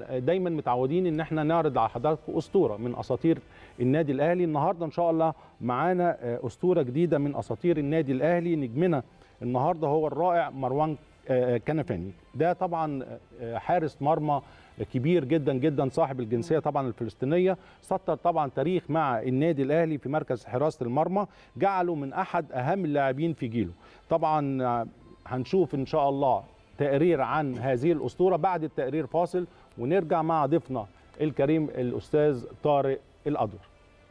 دايما متعودين ان احنا نعرض على حضراتكم اسطوره من اساطير النادي الاهلي النهارده ان شاء الله معانا اسطوره جديده من اساطير النادي الاهلي نجمنا النهارده هو الرائع مروان كنفاني ده طبعا حارس مرمى كبير جدا جدا صاحب الجنسيه طبعا الفلسطينيه سطر طبعا تاريخ مع النادي الاهلي في مركز حراسه المرمى جعله من احد اهم اللاعبين في جيله طبعا هنشوف ان شاء الله تقرير عن هذه الاسطوره بعد التقرير فاصل ونرجع مع ضيفنا الكريم الاستاذ طارق الادور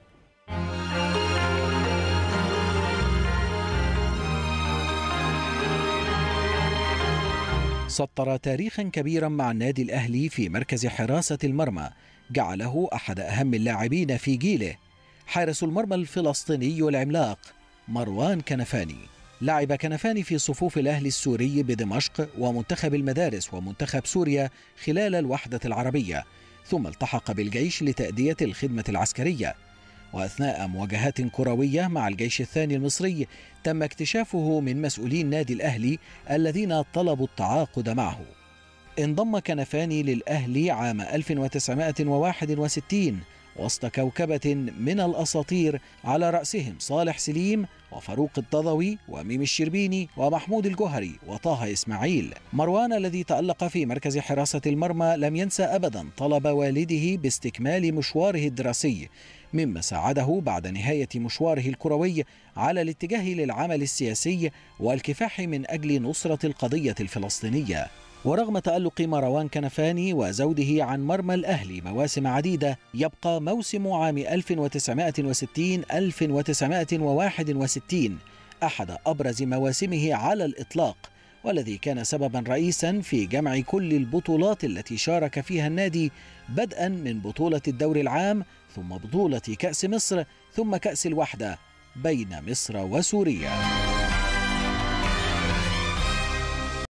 سطر تاريخا كبيرا مع النادي الاهلي في مركز حراسه المرمى جعله احد اهم اللاعبين في جيله حارس المرمى الفلسطيني العملاق مروان كنفاني لعب كنفاني في صفوف الاهلي السوري بدمشق ومنتخب المدارس ومنتخب سوريا خلال الوحده العربيه ثم التحق بالجيش لتاديه الخدمه العسكريه واثناء مواجهات كرويه مع الجيش الثاني المصري تم اكتشافه من مسؤولين نادي الاهلي الذين طلبوا التعاقد معه. انضم كنفاني للاهلي عام 1961 وسط كوكبة من الأساطير على رأسهم صالح سليم وفاروق التضوي وميم الشربيني ومحمود الجوهري وطه إسماعيل مروان الذي تألق في مركز حراسة المرمى لم ينسى أبدا طلب والده باستكمال مشواره الدراسي مما ساعده بعد نهاية مشواره الكروي على الاتجاه للعمل السياسي والكفاح من أجل نصرة القضية الفلسطينية ورغم تألق مروان كنفاني وزوده عن مرمى الأهلي مواسم عديدة يبقى موسم عام 1960-1961 أحد أبرز مواسمه على الإطلاق والذي كان سببا رئيسا في جمع كل البطولات التي شارك فيها النادي بدءا من بطولة الدوري العام ثم بطولة كأس مصر ثم كأس الوحدة بين مصر وسوريا